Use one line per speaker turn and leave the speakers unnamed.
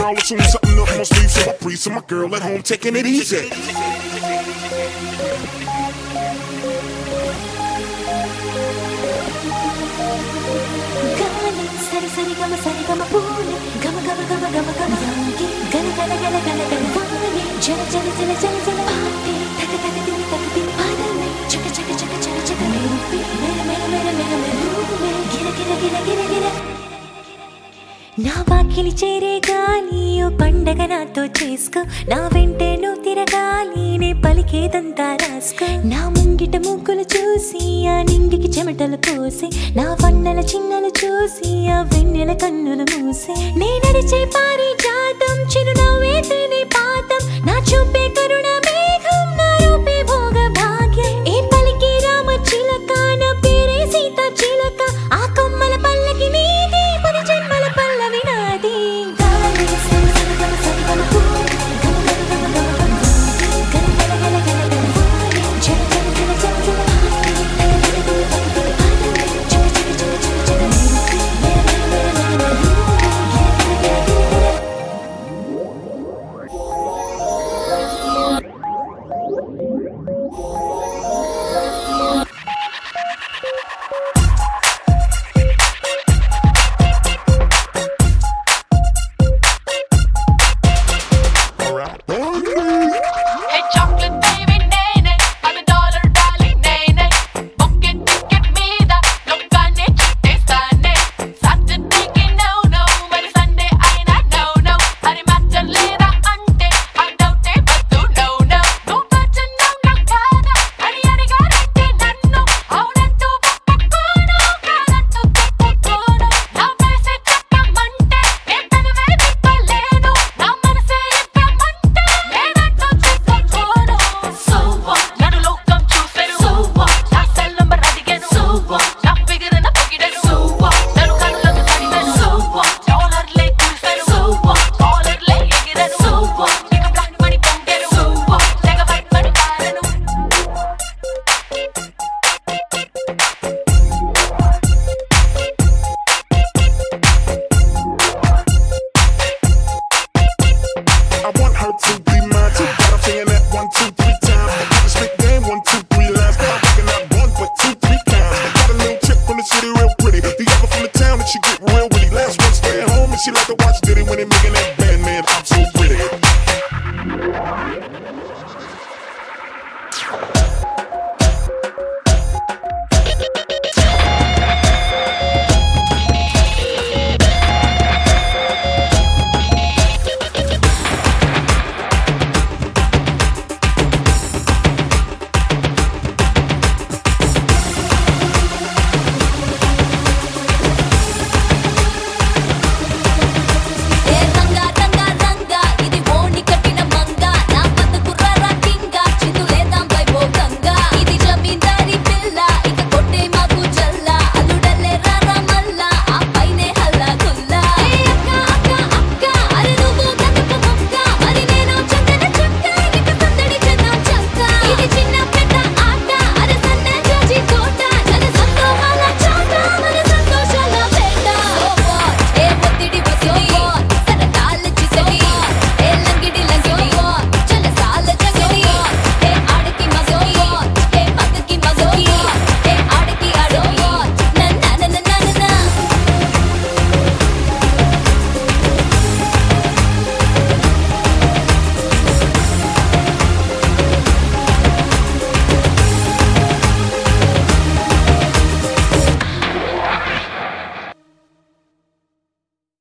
tomorrow, assume something up, must leave. So I breathe, so my girl at home taking it easy.
గాలి సరి సరి గమ సరి గమ పూలే గమ గమ గమ గమ గమ వాగే గల గల గల గల గల వాగే జల జల జల జల జల పాటే తక తక తిని తక తిని పాదమే చక చక చక చక చక మెరుపే మెర మెర మెర మెర మెరుపే గిర గిర గిర గిర గిర నా వాకిలి చేరే గాలి ఓ పండగ నాతో చేసుకో నా వెంటే నువ్వు తిరగాలి నే పలికేదంతా రాసుకో నా ముంగిట ముగ్గులు చూసి ఆ నింగికి చెమటలు పోసి నా వన్నెల చిన్నలు చూసి ఆ వెన్నెల కన్నులు మూసి నే నడిచే పారి జాతం చిరునవ్వే తిని పాతం నా చూపే కరుణ మేఘం నా రూపే భోగ భాగ్యం ఏ పలికి రామ చిలక నా పేరే సీత చిలక ఆ కొమ్మల పల్లకి నీది పది జన్మల పల్లవి నాది గాలి సరి సరి గమ సరి గమ పూ, గమ గమ గమ గమ గమ వాగే, గల గల గల గల గల వాగే, జల జల జల జల జల వాగే, తగ తగ తిని తగ తిని పాదమే, చక చక చక చక చక మెరుపే, మెర మెర మెర మెర మెరుపే, గిర గిర గిర గిర గిర
Alright.
Hey chocolate baby నేనే పది డాలర్ డార్లింగ్ నేనే ఒకే టికెట్ మీద లొక్కానే చుట్టేస్తానే సాటర్డేకి నో నో మరి సండే అయినా నో నో అది మ్యాటర్ లేదా అంటే ఆ డౌటే వద్దు నో నో నువ్వు వచ్చన్నావు నా కాదా అని అడిగారంటే నన్ను అవునంటూ ఒప్పుకోను కాదంటూ తప్పుకోను నా ఫేసే చెప్పమంటే నేను పెదవే విప్పలేను నా మనసే ఇప్పమంటే నేనంటూ చెప్పుకోను సో వాట్ నడు లోకం చూసాను సో వాట్ నా సెల్ నంబర్ అడిగాను సో వాట్ నా ఫిగర్ నా పొగిడాను సో వాట్ నడు కళ్ళకు చదివాను సో వాట్ డాలర్లే చూసాను సో వాట్ డాలర్లే ఎగిరాను సో వాట్ ఇక బ్లాక్ మనీ పొంగాను సో వాట్ తెగ వైట్ మనీ పారాను
I want her to be mine too. Got her saying that one, two, three times. Got the spit game, one, two, three lines. I'm looking not one, but two, three times. Got a little chick from the city, real pretty. The other from the town, and she get real witty. Last one stay at home, and she like to watch Diddy when they making that band man. I'm so pretty.